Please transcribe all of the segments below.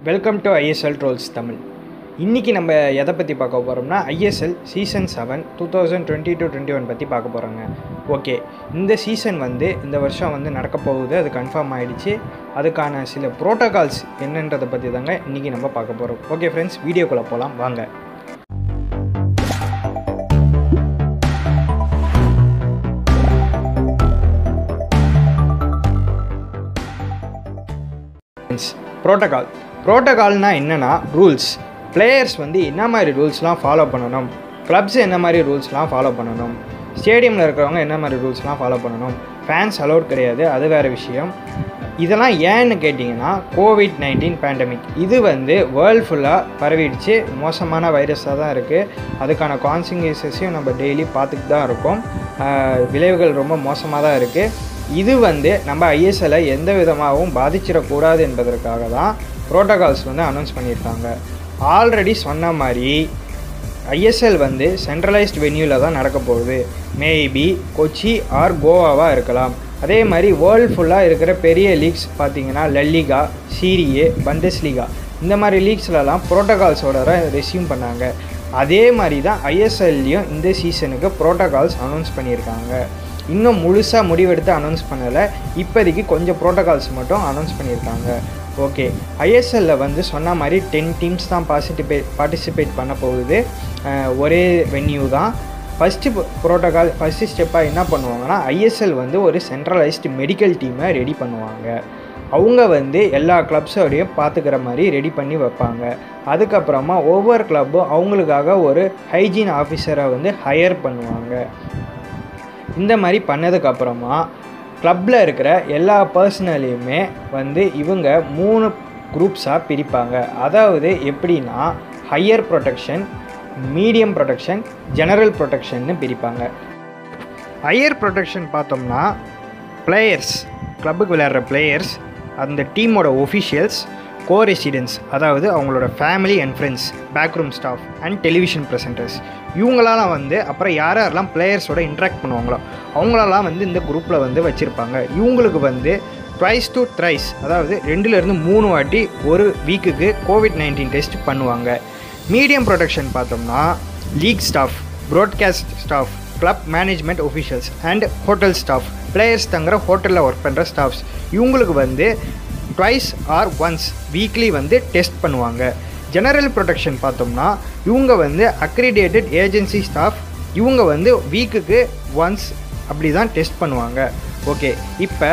welcome to ISL trolls Tamil இன்றைக்கி நம்ம எதை பற்றி பார்க்க போகிறோம்னா ISL season seven two thousand twenty to twenty one பற்றி பார்க்க போகிறோங்க ஓகே இந்த சீசன் வந்து இந்த வருஷம் வந்து நடக்க போகுது அது கன்ஃபார்ம் ஆகிடுச்சு அதுக்கான சில ப்ரோட்டோகால்ஸ் என்னன்றதை பற்றி தாங்க இன்றைக்கி நம்ம பார்க்க போகிறோம் ஓகே ஃப்ரெண்ட்ஸ் வீடியோக்குள்ளே போகலாம் வாங்க ப்ரோட்டோகால் ப்ரோட்டோகால்னால் என்னென்னா ரூல்ஸ் பிளேயர்ஸ் வந்து என்ன மாதிரி ரூல்ஸ்லாம் ஃபாலோ பண்ணணும் கிளப்ஸ் என்ன மாதிரி ரூல்ஸ்லாம் ஃபாலோ பண்ணணும் ஸ்டேடியமில் இருக்கிறவங்க என்ன மாதிரி ரூல்ஸ்லாம் ஃபாலோ பண்ணணும் ஃபேன்ஸ் அலௌட் கிடையாது அது வேறு விஷயம் இதெல்லாம் ஏன்னு கேட்டிங்கன்னா கோவிட் நைன்டீன் பேண்டமிக் இது வந்து வேர்ல்டு ஃபுல்லாக பரவிடுச்சு மோசமான வைரஸாக தான் இருக்குது அதுக்கான கான்சிக்வன்சஸையும் நம்ம டெய்லி பார்த்துட்டு தான் இருக்கோம் ஆஹ் விளைவுகள் ரொம்ப மோசமாக தான் இருக்குது இது வந்து நம்ம ஐஎஸ்எல்லை எந்த விதமாகவும் பாதிச்சிடக்கூடாது என்பதற்காக தான் ப்ரோட்டோகால்ஸ் வந்து அனௌன்ஸ் பண்ணியிருக்காங்க ஆல்ரெடி சொன்ன மாதிரி ஐஎஸ்எல் வந்து சென்ட்ரலைஸ்ட் வென்யூவில் தான் நடக்க போகுது மேபி கொச்சி ஆர் கோவாவாக இருக்கலாம் அதே மாதிரி வேர்ல்டு ஃபுல்லாக இருக்கிற பெரிய லீக்ஸ் பார்த்தீங்கன்னா லல்லிகா சீரியே பண்டஸ்லிகா இந்த மாதிரி லீக்ஸ்லலாம் ப்ரோட்டோகால்ஸோட ரெஸ்யூம் பண்ணாங்க அதே மாதிரி தான் ஐஎஸ்எல்லையும் இந்த சீசனுக்கு ப்ரோட்டோகால்ஸ் அனௌன்ஸ் பண்ணியிருக்காங்க இன்னும் முழுசாக முடிவெடுத்து அனௌன்ஸ் பண்ணலை இப்போதைக்கு கொஞ்சம் ப்ரோட்டோகால்ஸ் மட்டும் அனௌன்ஸ் பண்ணியிருக்காங்க ஓகே ஐஎஸ்எல்ல வந்து சொன்ன மாதிரி டென் டீம்ஸ் தான் பாசிட்டிபேட் பார்ட்டிசிபேட் பண்ண போகுது அஹ் ஒரே வென்யூ தான் ஃபஸ்ட்டு ப்ரோட்டோகால் ஃபஸ்ட்டு ஸ்டெப்பாக என்ன பண்ணுவாங்கன்னா ஐஎஸ்எல் வந்து ஒரு சென்ட்ரலைஸ்டு மெடிக்கல் டீமை ரெடி பண்ணுவாங்க அவங்க வந்து எல்லா கிளப்ஸோடையும் பார்த்துக்கிற மாதிரி ரெடி பண்ணி வைப்பாங்க அதுக்கப்புறமா ஒவ்வொரு கிளப்பும் அவங்களுக்காக ஒரு ஹைஜீன் ஆஃபீஸரை வந்து ஹையர் பண்ணுவாங்க இந்த மாதிரி பண்ணதுக்கப்புறமா கிளப்பில் இருக்கிற எல்லா பர்சனலையுமே வந்து இவங்க மூணு குரூப்ஸாக பிரிப்பாங்க அதாவது எப்படின்னா higher protection medium protection general ப்ரொடெக்ஷன்னு பிரிப்பாங்க ஹையர் ப்ரொடெக்ஷன் பார்த்தோம்னா பிளேயர்ஸ் கிளப்புக்கு விளையாடுற பிளேயர்ஸ் அந்த டீமோட ஒஃபிஷியல்ஸ் கோ ரெசிடென்ட்ஸ் அதாவது அவங்களோட family and friends backroom staff and television presenters இவங்களாலாம் வந்து அப்புறம் யார் யாரெல்லாம் பிளேயர்ஸோட இன்ட்ராக்ட் பண்ணுவாங்களோ அவங்களெல்லாம் வந்து இந்த குரூப்பில் வந்து வச்சுருப்பாங்க இவங்களுக்கு வந்து ட்வைஸ் டு த்ரைஸ் அதாவது ரெண்டுலேருந்து மூணு வாட்டி ஒரு வீக்குக்கு கோவிட் நைன்டீன் டெஸ்ட் பண்ணுவாங்க மீடியம் ப்ரொடெக்ஷன் பார்த்தோம்னா league staff broadcast staff club management officials and hotel staff players தங்குற ஹோட்டலில் ஒர்க் பண்ணுற ஸ்டாஃப்ஸ் இவங்களுக்கு வந்து ட்வைஸ் ஆர் ஒன்ஸ் வீக்லி வந்து டெஸ்ட் பண்ணுவாங்க ஜெனரல் ப்ரொடெக்ஷன் பார்த்தோம்னா இவங்க வந்து அக்ரிடேட்டட் ஏஜென்சி ஸ்டாஃப் இவங்க வந்து வீக்குக்கு ஒன்ஸ் அப்படி தான் டெஸ்ட் பண்ணுவாங்க ஓகே இப்போ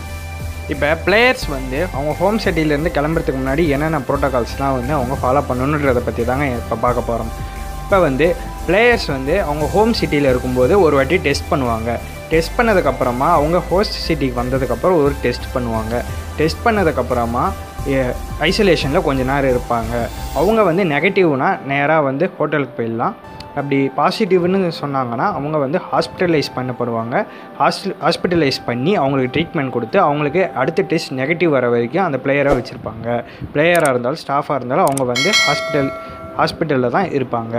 இப்போ பிளேயர்ஸ் வந்து அவங்க ஹோம் சிட்டிலேருந்து கிளம்புறதுக்கு முன்னாடி என்னென்ன ப்ரோட்டோகால்ஸ்லாம் வந்து அவங்க ஃபாலோ பண்ணணுன்றதை பற்றி தாங்க இப்போ பார்க்க போகிறோம் இப்போ வந்து பிளேயர்ஸ் வந்து அவங்க ஹோம் சிட்டியில் இருக்கும்போது ஒரு வாட்டி டெஸ்ட் பண்ணுவாங்க டெஸ்ட் பண்ணதுக்கப்புறமா அவங்க ஹோஸ்ட் சிட்டிக்கு வந்ததுக்கப்புறம் ஒரு டெஸ்ட் பண்ணுவாங்க டெஸ்ட் பண்ணதுக்கப்புறமா ஐசோலேஷனில் கொஞ்ச நேரம் இருப்பாங்க அவங்க வந்து நெகட்டிவ்னா நேராக வந்து ஹோட்டலுக்கு போயிடலாம் அப்படி பாசிட்டிவ்னு சொன்னாங்கன்னா அவங்க வந்து ஹாஸ்பிட்டலைஸ் பண்ணப்படுவாங்க ஹாஸ்டல் ஹாஸ்பிட்டலைஸ் பண்ணி அவங்களுக்கு ட்ரீட்மெண்ட் கொடுத்து அவங்களுக்கு அடுத்த டெஸ்ட் நெகட்டிவ் வர வரைக்கும் அந்த பிளேயரை வச்சுருப்பாங்க பிளேயராக இருந்தாலும் ஸ்டாஃபாக இருந்தாலும் அவங்க வந்து ஹாஸ்பிட்டல் ஹாஸ்பிட்டலில் தான் இருப்பாங்க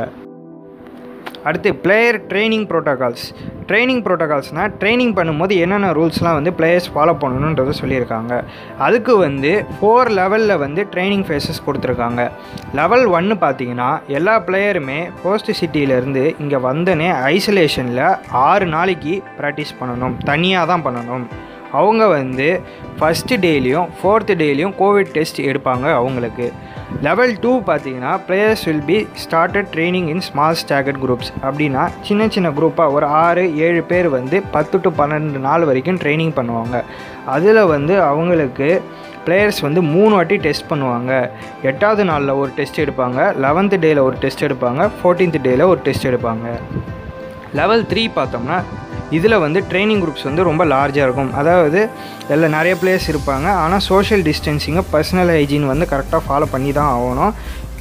அடுத்து பிளேயர் ட்ரைனிங் ப்ரோட்டோகால்ஸ் ட்ரைனிங் ப்ரோட்டோகால்ஸ்னால் ட்ரைனிங் பண்ணும்போது என்னென்ன ரூல்ஸ்லாம் வந்து பிளேயர்ஸ் ஃபாலோ பண்ணணுன்றதை சொல்லியிருக்காங்க அதுக்கு வந்து ஃபோர் லெவலில் வந்து ட்ரைனிங் ஃபேஸஸ் கொடுத்துருக்காங்க லெவல் ஒன்று பார்த்தீங்கன்னா எல்லா பிளேயருமே ஹோஸ்ட் சிட்டியிலேருந்து இங்கே வந்தனே ஐசோலேஷனில் ஆறு நாளைக்கு ப்ராக்டிஸ் பண்ணணும் தனியாக தான் பண்ணணும் அவங்க வந்து ஃபஸ்ட்டு டேலையும் ஃபோர்த்து டேலையும் கோவிட் டெஸ்ட் எடுப்பாங்க அவங்களுக்கு லெவல் டூ பார்த்தீங்கன்னா players will be started training in small staggered groups அப்படின்னா சின்ன சின்ன குரூப்பாக ஒரு ஆறு ஏழு பேர் வந்து பத்து டு பன்னெண்டு நாள் வரைக்கும் ட்ரைனிங் பண்ணுவாங்க அதில் வந்து அவங்களுக்கு பிளேயர்ஸ் வந்து மூணு வாட்டி டெஸ்ட் பண்ணுவாங்க எட்டாவது நாளில் ஒரு டெஸ்ட் எடுப்பாங்க லெவன்த்து டேயில் ஒரு டெஸ்ட் எடுப்பாங்க ஃபோர்டீன்த் டேயில் ஒரு டெஸ்ட் எடுப்பாங்க லெவல் த்ரீ பார்த்தோம்னா இதில் வந்து ட்ரைனிங் குரூப்ஸ் வந்து ரொம்ப லார்ஜாக இருக்கும் அதாவது இதில் நிறைய பிளேயர்ஸ் இருப்பாங்க ஆனால் சோஷியல் டிஸ்டன்சிங்கை பர்சனல் ஹைஜீன் வந்து கரெக்டாக ஃபாலோ பண்ணி தான் ஆகணும்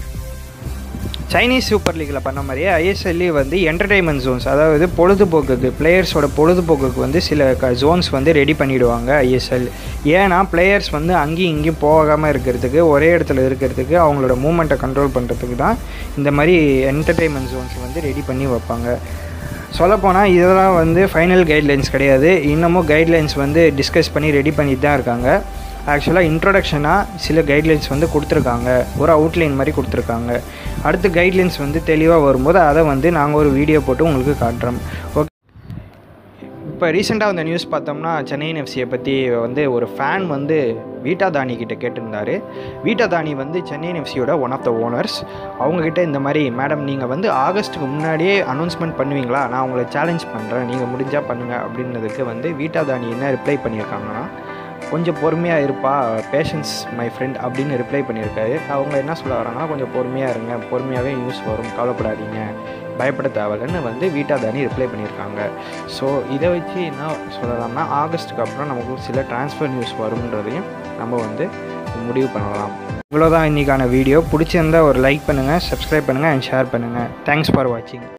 சைனீஸ் சூப்பர் லீக்கில் பண்ண மாதிரியே ஐஎஸ்எல்லே வந்து என்டர்டைன்மெண்ட் ஜோன்ஸ் அதாவது பொழுதுபோக்குக்கு பிளேயர்ஸோட பொழுதுபோக்குக்கு வந்து சில க ஜோன்ஸ் வந்து ரெடி பண்ணிவிடுவாங்க ஐஎஸ்எல் ஏன்னா பிளேயர்ஸ் வந்து அங்கேயும் இங்கேயும் போகாமல் இருக்கிறதுக்கு ஒரே இடத்துல இருக்கிறதுக்கு அவங்களோட மூமெண்ட்டை கண்ட்ரோல் பண்ணுறதுக்கு தான் இந்த மாதிரி என்டர்டைன்மெண்ட் ஜோன்ஸ் வந்து ரெடி பண்ணி வைப்பாங்க சொல்லப்போனால் இதெல்லாம் வந்து ஃபைனல் கைட்லைன்ஸ் கிடையாது இன்னமும் கைட்லைன்ஸ் வந்து டிஸ்கஸ் பண்ணி ரெடி பண்ணிட்டு தான் இருக்காங்க ஆக்சுவலாக இன்ட்ரொடக்ஷனாக சில கைட்லைன்ஸ் வந்து கொடுத்துருக்காங்க ஒரு அவுட்லைன் மாதிரி கொடுத்துருக்காங்க அடுத்து கைட்லைன்ஸ் வந்து தெளிவாக வரும்போது அதை வந்து நாங்கள் ஒரு வீடியோ போட்டு உங்களுக்கு காட்டுறோம் ஓகே இப்போ ரீசெண்டாக வந்த நியூஸ் பார்த்தோம்னா சென்னையின் எஃப்சியை பற்றி வந்து ஒரு ஃபேன் வந்து வீட்டா தானி கிட்ட கேட்டிருந்தாரு வீட்டா தானி வந்து சென்னையின் எஃப்சியோட ஒன் ஆஃப் த ஓனர்ஸ் அவங்கக்கிட்ட இந்த மாதிரி மேடம் நீங்கள் வந்து ஆகஸ்ட்டுக்கு முன்னாடியே அனௌன்ஸ்மெண்ட் பண்ணுவீங்களா நான் உங்களை சேலஞ்ச் பண்ணுறேன் நீங்கள் முடிஞ்சால் பண்ணுங்கள் அப்படின்னதுக்கு வந்து வீட்டா தானி என்ன ரிப்ளை பண்ணியிருக்காங்கன்னா கொஞ்சம் பொறுமையாக இருப்பா பேஷன்ஸ் மை ஃப்ரெண்ட் அப்படின்னு ரிப்ளை பண்ணியிருக்காரு அவங்க என்ன சொல்ல வராங்கன்னா கொஞ்சம் பொறுமையாக இருங்க பொறுமையாகவே நியூஸ் வரும் கவலைப்படாதீங்க பயப்பட தேவையில்லைன்னு வந்து வீட்டா தானி ரிப்ளை பண்ணியிருக்காங்க ஸோ இதை வச்சு என்ன சொல்லலாம்னா ஆகஸ்ட்டுக்கு அப்புறம் நமக்கு சில ட்ரான்ஸ்ஃபர் நியூஸ் வரும்ன்றதையும் நம்ம வந்து முடிவு பண்ணலாம் இவ்வளோதான் இன்றைக்கான வீடியோ பிடிச்சிருந்தா ஒரு லைக் பண்ணுங்கள் சப்ஸ்கிரைப் பண்ணுங்கள் அண்ட் ஷேர் பண்ணுங்கள் தேங்க்ஸ் ஃபார் வாட்சிங்